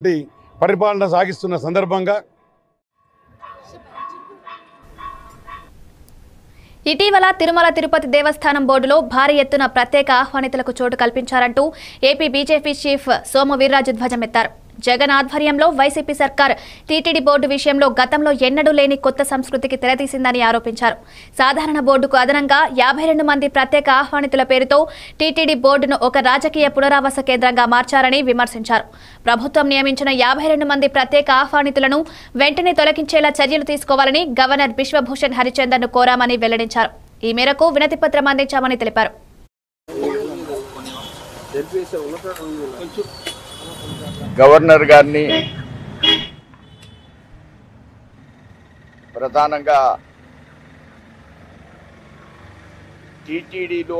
పరిపాలన సాగిస్తున్న సందర్భంగా ఇటీవల తిరుమల తిరుపతి దేవస్థానం బోర్డులో భారీ ఎత్తున ప్రత్యేక ఆహ్వానితులకు చోటు కల్పించారంటూ AP BJP chief Somu Veerraju ధ్వజమెత్తారు జగన్ ఆధ్వర్యంలో వైసీపీ సర్కార్ టీటీడీ బోర్డు విషయంలో గతంలో ఎన్నడూ లేని కొత్త సంస్కృతికి తెరతీసిందని ఆరోపించారు సాధారణ బోర్డుకు అదనంగా యాభై రెండు మంది ప్రత్యేక ఆహ్వానితుల పేరుతో టీటీడీ బోర్డును ఒక రాజకీయ పునరావాస కేంద్రంగా మార్చారని విమర్శించారు ప్రభుత్వం నియమించిన యాభై రెండు మంది ప్రత్యేక ఆహ్వానితులను వెంటనే తొలగించేలా చర్యలు తీసుకోవాలని గవర్నర్ బిశ్వభూషణ్ హరిచందన్ ను కోరామని వెల్లడించారు ఈ మేరకు వినతి పత్రం అందించామని తెలిపారు గవర్నర్ గారిని ప్రధానంగా టీటీడీలో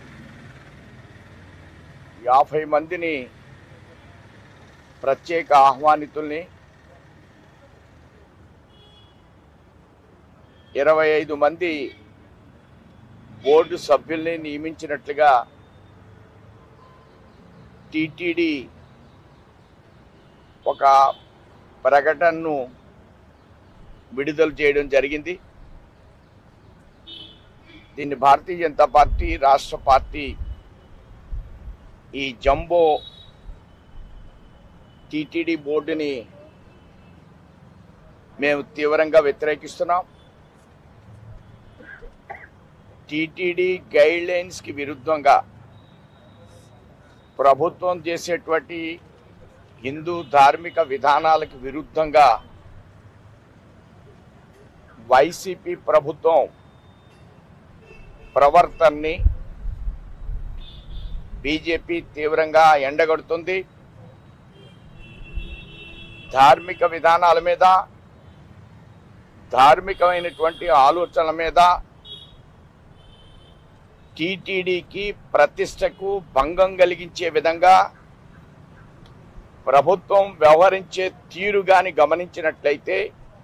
యాభై మందిని ప్రత్యేక ఆహ్వానితుల్ని ఇరవై ఐదు మంది బోర్డు సభ్యుల్ని నియమించినట్లుగా టీటీడీ ఒక ప్రకటనను విడుదల చేయడం జరిగింది దీన్ని భారతీయ జనతా పార్టీ రాష్ట్ర పార్టీ ఈ జంబో టీటీడీ బోర్డుని మేము తీవ్రంగా వ్యతిరేకిస్తున్నాం టీటీడీ గైడ్ లైన్స్కి విరుద్ధంగా ప్రభుత్వం చేసేటువంటి హిందూ ధార్మిక విధానాలకు విరుద్ధంగా వైసీపీ ప్రభుత్వం ప్రవర్తనని బీజేపీ తీవ్రంగా ఎండగడుతుంది ధార్మిక విధానాల మీద ధార్మికమైనటువంటి ఆలోచనల మీద టీటీడీకి ప్రతిష్టకు భంగం కలిగించే విధంగా ప్రభుత్వం వ్యవహరించే తీరు గాని గమనించినట్లయితే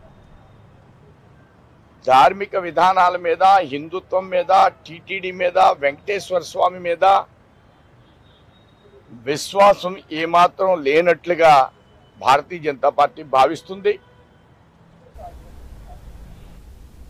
ధార్మిక విధానాల మీద హిందుత్వం మీద టీటీడీ మీద వెంకటేశ్వర స్వామి మీద విశ్వాసం ఏమాత్రం లేనట్లుగా భారతీయ జనతా పార్టీ భావిస్తుంది